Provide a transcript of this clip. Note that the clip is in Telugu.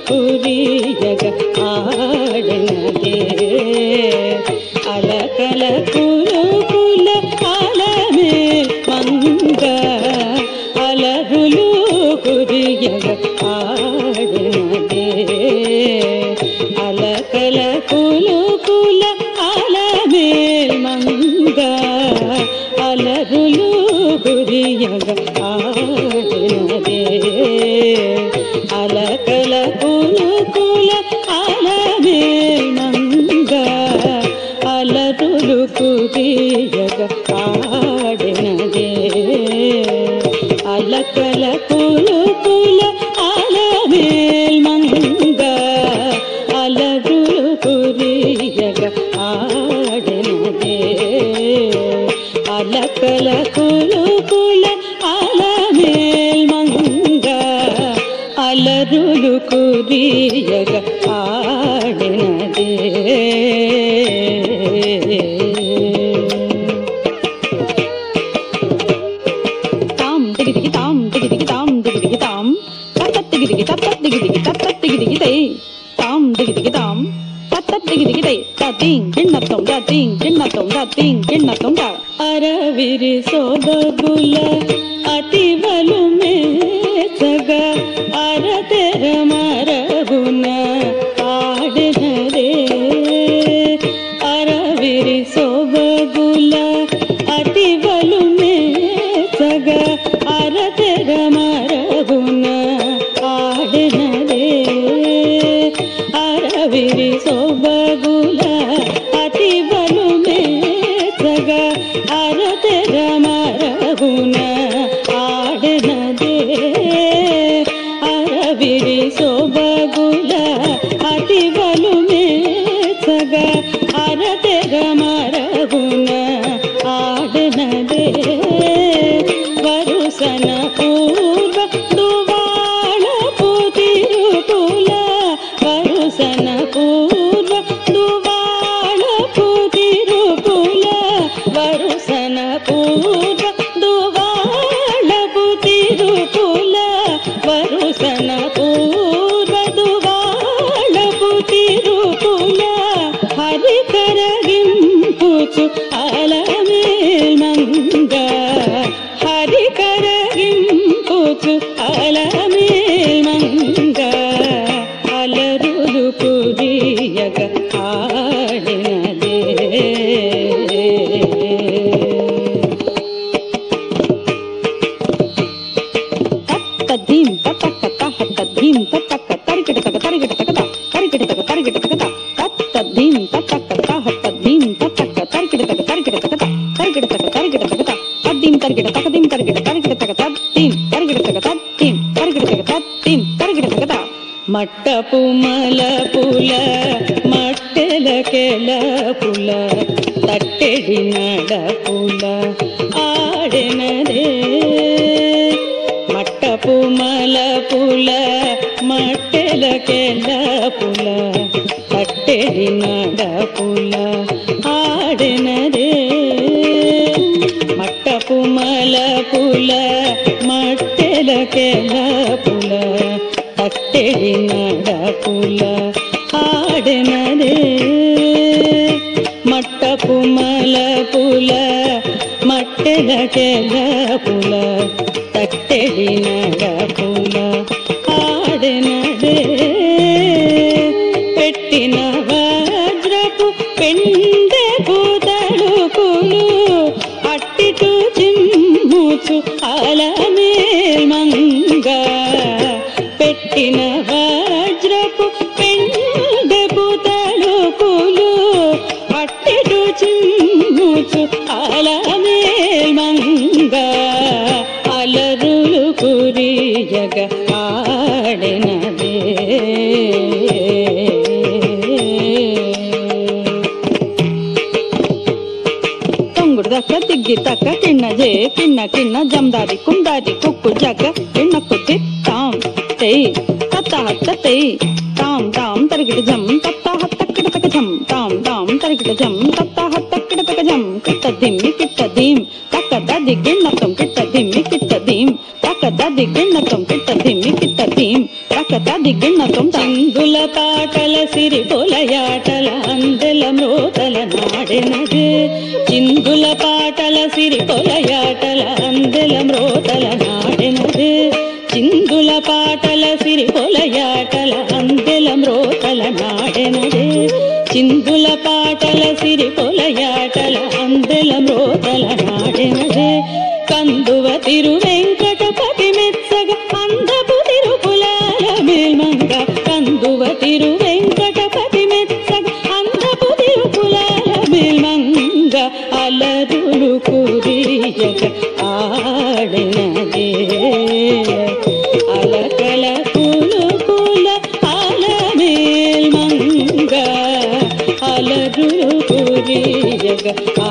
కురియగ ఆడనదే అలకల కులు కుల అలమే మంగ అలరులు కురియగ ఆడనదే అలకల కులు కుల అలమే మంగ అలరులు కురియగ ఆడనదే అలకల కులు కుల అలమే మంగ అలరులు కురియగ ఆడినదే అలకల కులు కుల అలమేల్ మంగ అలరులు కురియగ ఆడినదే అలకల కులు కుల అలమేల్ మంగ అలరులు కురియగ ఆడినదే తాం దిగి దిగి తాం దిగి దిగి తాం దిగి దిగి తాం తత్తత్ దిగి దిగి తత్తత్ దిగి దిగి తత్తత్ దిగి దిగి తై తాం దిగి దిగి తాం తత్తత్ దిగి దిగి తై తతిం కిన్నత్తం తతిం కిన్నత్తం తతిం కిన్నత్తం త అరవిరి సోబగుల అతివలు మేసగ అరతెర మరగున ఆడినరే అరవిరి సోబగుల అతివలు మేసగ అరతెర మరగున ఆడినరే అరవిరి సోబగుల అతివలు మేసగ అరతెర మరగున ఆడినదే అరవిరి సోబగుల అతివలు మేసగ అరతెర మరగున ఆడినదే వరుసన పూర్వ దువాళ పుతిరుకుల వరుసన పూర్వ దువాళ పుతిరుకుల వరుసన పూర్వ దువాళ పుతిరుకుల వరుసన పూర్వ దువాళ పుతిరుకుల హరి కరగింపుచు అలమే మంగ హరి కరగింపుచు అలమే మంగ అలరులు కురియగ ఆడినదే తద్దీం తతక్క తహక్క ధీం తతక్క తరికిట తక తరికిట తకత తరికిట తక తరికిట తకత తద్దీం తతక్క తహక్క ధీం తతక్క తరికిట తక తరికిట తకత తరికిట తక తరికిట తకత తద్దీం తరికిట తకదీం తరికిట తరికిట తక తద్దీం తరికిట తక తద్దీం తరికిట తక తద్దీం తరికిట తకత మట్టపు మల పుల మట్టెల కెల పుల తట్టెడి నడ పుల ఆడెనరే మట్టపు మల పుల మట్టెల కెల పుల తట్టెడి నడ పుల ఆడెనరే మట్టపు మల పుల మట్టెల కెల పుల తట్టెడి నడ పుల ఆడెనరే మట్టపు మల పుల మట్టెల కెల పుల తట్టెడి నడ పుల ఆడెనడే పెట్టిన వజ్రపు పెండె పూతడుకులు అట్టిటు చిమ్ముచు అలమే మంగ పెట్టిన వజ్రపు పెండె పూతడుకులు అట్టిటు చిమ్ముచు అలమే మంగ అలరులు కురియగ ఆడినదే తొంగుడు దక్క తిగ్గి తక్క కిన్న జే కిన్న కిన్న జందారి కుందారి కుక్కు జగ కిన్న కుద్ది తాం తెయ్ తత్త హత్త తెయ్ తాం తాం తరిగిట జం తత్త హత్త కిటతక జం తాం తాం తరిగిట జం తత్త హత్త కిటతక జం కిట్ట దిమ్మి కిట్ట దీం తక్క దది గిన్నతం కిట్ట దిమ్మి కిట్ట దీం తక్క దిగ్గిణతం కిట్ట దిమ్మి కిట్ట దీం తక్క దిగ్గిణతం చిందుల పాటల సిరి పొలయాటల అందెల మ్రోతల నాడెనదే చిందుల పాటల సిరి పొలయాటల అందెల మ్రోతల నాడెనదే చిందుల పాటల సిరి పొలయాటల అందెల మ్రోతల నాడెనదే చిందుల పాటల సిరి పొలయాటల అందెల మ్రోతల నాడెనదే కందువ తిరు వెంకటపతి మెచ్చగ అందపు తిరుపులాల మేల్మంగ కందువ తిరు వెంకటపతి మెచ్చగ అందపు తిరుపులాల మేల్మంగ అలరులు కురియగ ఆడినదే అలకల కులు కుల అలమేల్మంగ అలరులు కురియగ